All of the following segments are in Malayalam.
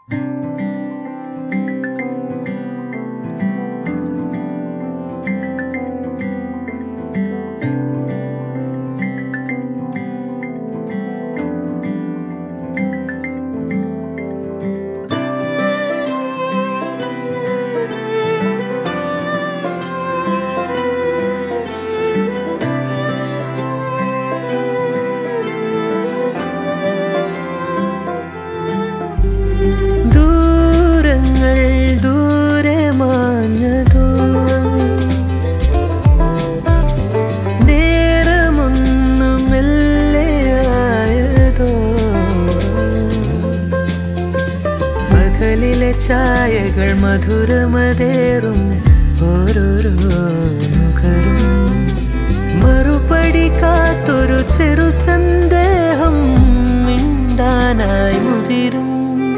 ദൂരങ്ങൾ ദൂരെ മാഞ്ഞതോ നേരമൊന്നു മെല്ലെയായതോ പകലിലെ ചായകൾ മധുരമതേറും ഓരോരോ നുകരും മറുപടി കാത്തൊരു ചെറു സന്ദേഹം മിണ്ടാനായി മുതിരും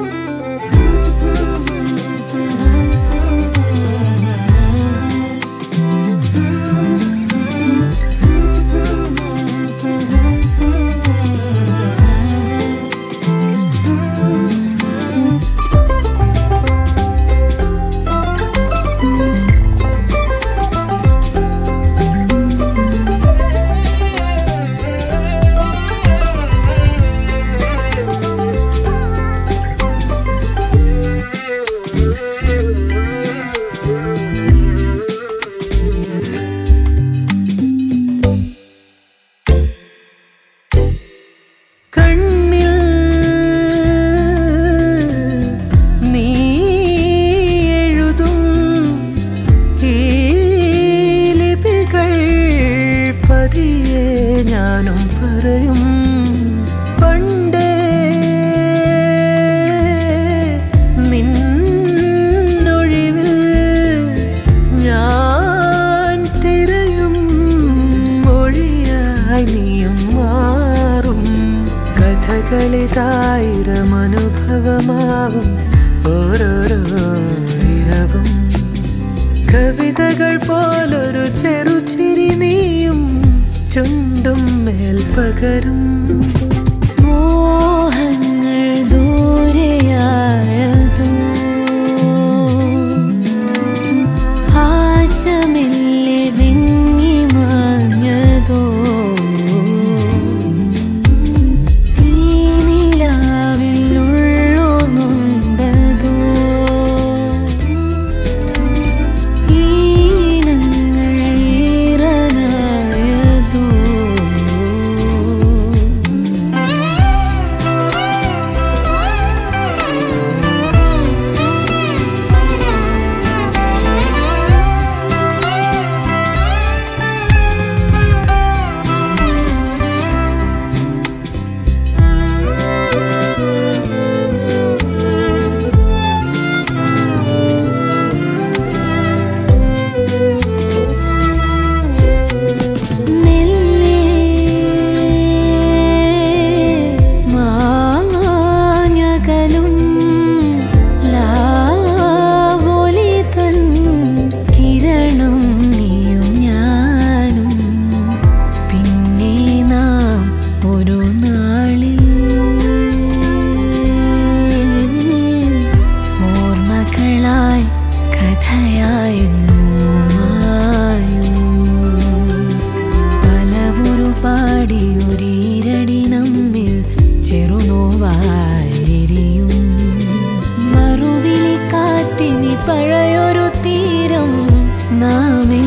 കണ്ണിൽ നീ എഴുതും ഈ ലിപികൾ പതിയെ ഞാനും പറയും പണ്ടേ നിന്നൊഴിവിൽ ഞാൻ തിരയും മൊഴിയായി നീയും മാറും കഥകളിതായിരം അനുഭവമാവും ഓരോരോ ഇരവും കവിതകൾ പോലൊരു ചെറുചിരി നീയും ചുണ്ടും മേൽ പകരും മോഹങ്ങൾ ദൂരെയായതോ ആശമില്ലെ വിങ്ങി മാഞ്ഞതോ തീനിലാവിലുള്ളു നൊന്തതോ ഈണങ്ങൾ ഈറനായതോ നെല്ല് മാഞ്ഞകലും ലാവൊലി തൻ കിരണം നീയും ഞാനും പിന്നെ നാം ഒരു നാളിൽ ഓർമ്മകളായി കഥയായെങ്ങോ മായും പലവുരു പാടിയൊരീരടി നമ്മിൽ ചെറുനോവായിരിയും മറുവിളി കാത്തിനി പഴയൊരു തീരം നാം